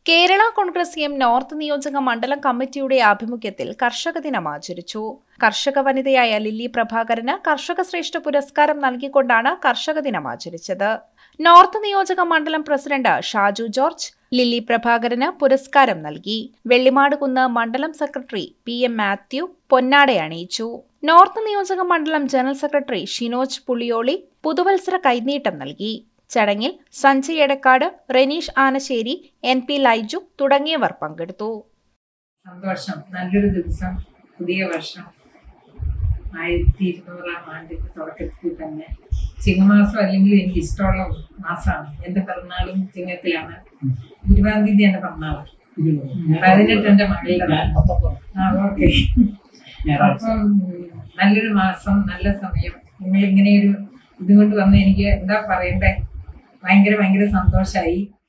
Kerala Congress M north നിയോജക മണ്ഡലം കമ്മിറ്റിയുടെ ആഭിമുഖ്യത്തിൽ കർഷക ദിനം ആചരിച്ചു കർഷക വനിതയായ ലില്ലി പ്രഭാകരന് കർഷക ശ്രേഷ്ഠ പുരസ്കാരം നൽകിക്കൊണ്ടാണ് കർഷക ദിനം ആചരിച്ചത് നോർത്ത് നിയോജക മണ്ഡലം പ്രസിഡന്റ് ഷാജു ജോർജ് ലില്ലി പ്രഭാകരന് പുരസ്കാരം നൽകി വെള്ളിമാടുകുന്ന് മണ്ഡലം സെക്രട്ടറി പി എം മാത്യു പൊന്നാട അണിയിച്ചു നോർത്ത് നിയോജക മണ്ഡലം ജനറൽ സെക്രട്ടറി ഷിനോജ് പുളിയോളി പുതുവത്സര കൈനീട്ടം നൽകി ചടങ്ങിൽ സഞ്ജയ് എടക്കാട് റെനീഷ് ആനശ്ശേരി എൻ പി ലൈജു തുടങ്ങിയവർ പങ്കെടുത്തു സന്തോഷം നല്ലൊരു ദിവസം പുതിയ വർഷം ആയിരത്തി ഇരുന്നൂറാം ആണ്ടിന്റെ തുടക്കത്തിൽ തന്നെ ചിങ്ങമാസം അല്ലെങ്കിൽ എനിക്ക് ഇഷ്ടമുള്ള മാസമാണ് എന്റെ പിറന്നാളും ചിങ്ങത്തിലാണ് ഇരുപതാം തീയതി എന്റെ പിറന്നാള് പതിനെട്ട് എന്റെ മകളുടെ ആ ഓക്കെ അപ്പം ഉം, നല്ലൊരു മാസം നല്ല സമയം നിങ്ങൾ ഇങ്ങനെ ഒരു ഇതുകൊണ്ട് വന്ന് എനിക്ക് എന്താ പറയണ്ടേ ഭയങ്കര ഭയങ്കര സന്തോഷായി